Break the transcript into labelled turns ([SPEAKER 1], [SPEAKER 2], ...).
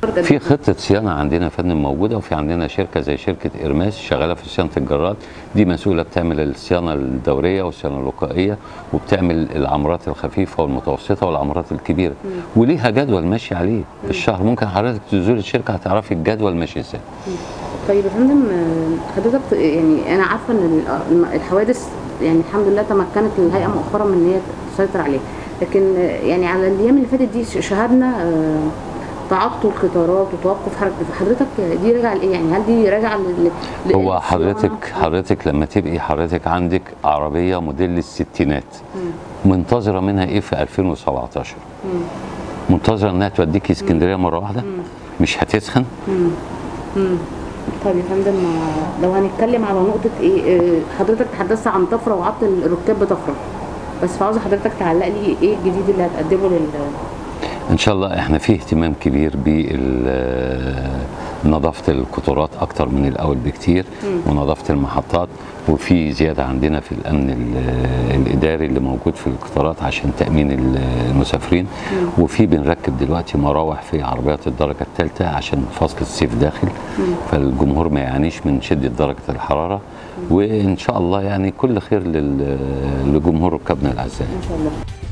[SPEAKER 1] في خطه صيانه عندنا يا فندم موجوده وفي عندنا شركه زي شركه ارماس شغاله في صيانه الجراد دي مسؤوله بتعمل الصيانه الدوريه والصيانه الوقائيه وبتعمل العمارات الخفيفه والمتوسطه والعمارات الكبيره وليها جدول ماشي عليه في الشهر ممكن حضرتك تزور الشركه هتعرفي الجدول ماشي ازاي
[SPEAKER 2] طيب يا فندم آه، حضرتك يعني انا عارفه ان ال- الحوادث يعني الحمد لله تمكنت الهيئه مؤخرا من ان هي تسيطر عليها لكن آه، يعني على الايام اللي فاتت دي ش- شهدنا آه، تعطل قطارات وتوقف حركه حضرتك دي راجعه لايه يعني هل دي راجعه لل لل-
[SPEAKER 1] هو
[SPEAKER 2] للصيانة؟
[SPEAKER 1] حضرتك حضرتك لما تبقي حضرتك عندك عربيه موديل الستينات منتظره منها ايه في 2017 منتظره انها توديكي اسكندريه مره واحده مش هتسخن
[SPEAKER 2] طيب يا فندم آه، لو هنتكلم على نقطه ايه آه، حضرتك تحدثت عن طفره وعطل الركاب بطفره بس فعاوزه حضرتك تعلق لي ايه الجديد اللي هتقدمه لل
[SPEAKER 1] ان شاء الله احنا في اهتمام كبير بنظافه القطارات اكتر من الاول بكتير ونظافه المحطات وفي زياده عندنا في الامن ال- الاداري اللي موجود في القطارات عشان تامين ال- المسافرين وفي بنركب دلوقتي مراوح في عربيات الدرجه الثالثه عشان فصل الصيف داخل فالجمهور ما يعانيش من شده درجه الحراره وان شاء الله يعني كل خير لل- لجمهور ركابنا الاعزاء
[SPEAKER 2] ان شاء الله